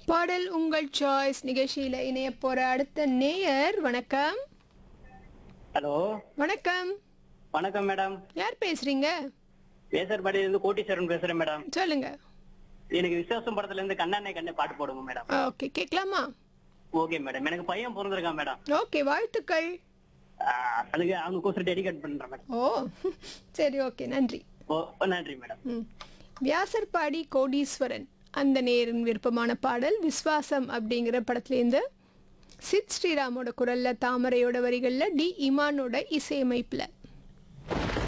பாடல் உங்கள் சாய்ஸ் நிகழ்ச்சியில இணைய போற அடுத்த நேயர் வணக்கம் ஹலோ வணக்கம் வணக்கம் மேடம் யார் பேசுறீங்க வேசர்பாடியில இருந்து கோட்டீஸ்வரன் பேசுறேன் மேடம் சொல்லுங்க எனக்கு விசுவாசம் படத்துல இருந்து கண்ணானே கண்ணே பாட்டு போடுங்க மேடம் ஓகே கேட்கலாமா ஓகே மேடம் எனக்கு பையன் பிறந்திருக்கான் மேடம் ஓகே வாழ்த்துக்கள் ஆஹ் அதுக்கு அவங்க கோசம் டெடிகேட் பண்றேன் மேடம் ஓ சரி ஓகே நன்றி ஓ நன்றி மேடம் ம். வியாசர்பாடி கோடீஸ்வரன் அந்த நேரின் விருப்பமான பாடல் விஸ்வாசம் அப்படிங்கிற படத்துலேருந்து சித் ஸ்ரீராமோட குரல்ல தாமரையோட வரிகள்ல டி இமானோட இசையமைப்புல